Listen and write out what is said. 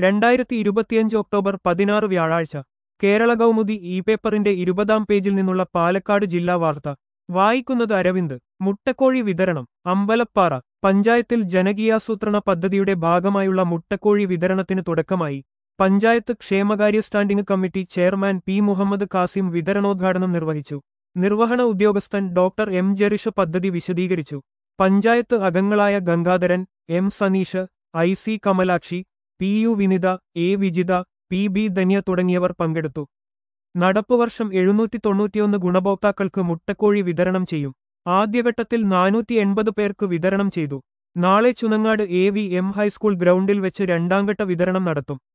രണ്ടായിരത്തി ഇരുപത്തിയഞ്ച് ഒക്ടോബർ പതിനാറ് വ്യാഴാഴ്ച കേരള കൗമുദി ഇ പേപ്പറിന്റെ ഇരുപതാം പേജിൽ നിന്നുള്ള പാലക്കാട് ജില്ലാ വാർത്ത വായിക്കുന്നത് അരവിന്ദ് മുട്ടക്കോഴി വിതരണം അമ്പലപ്പാറ പഞ്ചായത്തിൽ ജനകീയാസൂത്രണ പദ്ധതിയുടെ ഭാഗമായുള്ള മുട്ടക്കോഴി വിതരണത്തിന് തുടക്കമായി പഞ്ചായത്ത് ക്ഷേമകാര്യ standing committee chairman P Muhammad Kasim വിതരണോദ്ഘാടനം നിർവഹിച്ചു നിർവഹണ ഉദ്യോഗസ്ഥൻ ഡോക്ടർ എം ജെറിഷ് പദ്ധതി വിശദീകരിച്ചു പഞ്ചായത്ത് അംഗങ്ങളായ Gangadharan M Saneesh I C Kamalakshi P U Vinitha A Vijitha P B Dhanya തുടങ്ങിയവർ പങ്കെടുത്തു നടപ്പുവർഷം എഴുന്നൂറ്റി തൊണ്ണൂറ്റിയൊന്ന് ഗുണഭോക്താക്കൾക്ക് മുട്ടക്കോഴി വിതരണം ചെയ്യും ആദ്യഘട്ടത്തിൽ നാനൂറ്റി എൺപത് പേർക്ക് വിതരണം ചെയ്തു നാളെ Chunangad A V M high school ഗ്രൗണ്ടിൽ വെച്ച് രണ്ടാംഘട്ട വിതരണം നടത്തും